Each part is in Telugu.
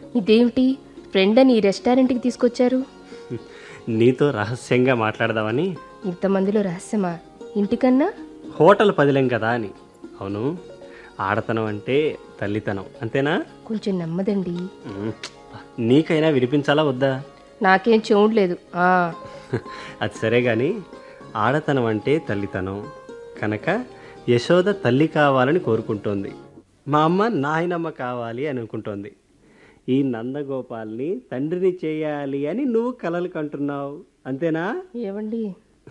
ఇదేమిటి ఫ్రెండ్ అని ఈ రెస్టారెంట్కి తీసుకొచ్చారు నీతో రహస్యంగా మాట్లాడదామని ఇంతమందిలో రహస్యమా ఇంటికన్నా హోటల్ పదిలేం కదా అని అవును ఆడతనం అంటే తల్లితనం అంతేనా కొంచెం నెమ్మదండి ఉమ్, నీకైనా వినిపించాలా వద్దా నాకేం చూడలేదు ఆ, అది సరే కానీ ఆడతనం అంటే తల్లితనం కనుక యశోద తల్లి కావాలని కోరుకుంటోంది మా అమ్మ నాయనమ్మ కావాలి అని అనుకుంటోంది ఈ నందగోపాల్ని తండ్రిని చేయాలి అని నువ్వు కలలు కంటున్నావు అంతేనా ఏవండి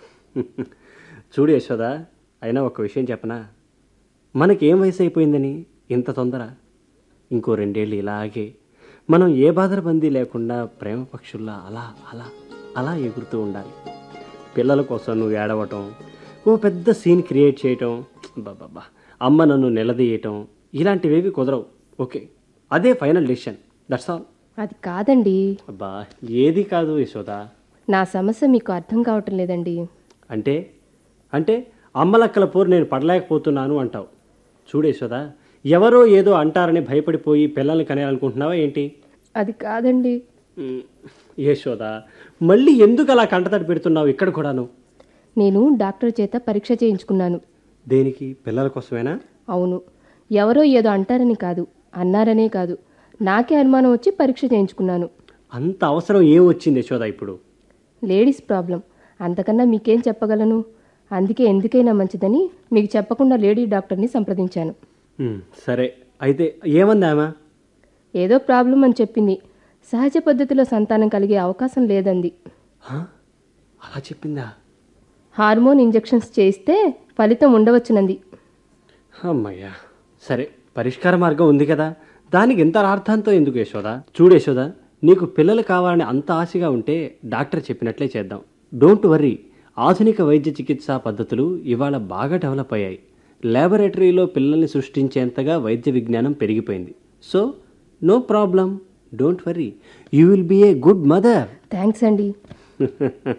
చూడు యశోద అయినా ఒక విషయం చెప్పనా మనకేం వయసు అయిపోయిందని ఇంత తొందర ఇంకో రెండేళ్ళు ఇలాగే మనం ఏ బాధరబందీ లేకుండా ప్రేమ పక్షుల్లా అలా అలా అలా ఎగురుతూ ఉండాలి పిల్లల కోసం నువ్వు ఏడవటం ఓ పెద్ద సీన్ క్రియేట్ చేయటం బాబా అమ్మ నన్ను నిలదీయటం ఇలాంటివేవి కుదరవు ఓకే అదే ఫైనల్ డెసిషన్ దట్స్ ఆల్ అది కాదండి అబ్బా ఏది కాదు యశోద నా సమస్య మీకు అర్థం కావటం లేదండి అంటే అంటే అమ్మలక్కల పోరు నేను పడలేకపోతున్నాను అంటావు చూడు యశోద ఎవరో ఏదో అంటారని భయపడిపోయి పిల్లల్ని కనేయాలనుకుంటున్నావా ఏంటి అది కాదండి ఉమ్, యశోద మళ్ళీ ఎందుకు అలా కంటతడి పెడుతున్నావు ఇక్కడ కూడాను నేను డాక్టర్ చేత పరీక్ష చేయించుకున్నాను దేనికి పిల్లల కోసమేనా అవును ఎవరో ఏదో అంటారని కాదు అన్నారనే కాదు నాకే అనుమానం వచ్చి పరీక్ష చేయించుకున్నాను అంత అవసరం ఏం వచ్చింది యశోద ఇప్పుడు లేడీస్ ప్రాబ్లం అంతకన్నా మీకేం చెప్పగలను అందుకే ఎందుకైనా మంచిదని మీకు చెప్పకుండా లేడీ డాక్టర్ని సంప్రదించాను ఉమ్, సరే అయితే ఏమంది ఆమె ఏదో ప్రాబ్లం అని చెప్పింది సహజ పద్ధతిలో సంతానం కలిగే అవకాశం లేదంది హా? అలా చెప్పిందా హార్మోన్ ఇంజెక్షన్స్ చేయిస్తే ఫలితం ఉండవచ్చునంది అమ్మయ్యా సరే పరిష్కార మార్గం ఉంది కదా దానికి ఇంత అర్థంతో ఎందుకు యశోద చూడు యశోద నీకు పిల్లలు కావాలని అంత ఆశగా ఉంటే డాక్టర్ చెప్పినట్లే చేద్దాం డోంట్ వర్రీ ఆధునిక వైద్య చికిత్సా పద్ధతులు ఇవాళ బాగా డెవలప్ అయ్యాయి ల్యాబొరేటరీలో పిల్లల్ని సృష్టించేంతగా వైద్య విజ్ఞానం పెరిగిపోయింది so no problem don't worry you will be a good mother thanks అండి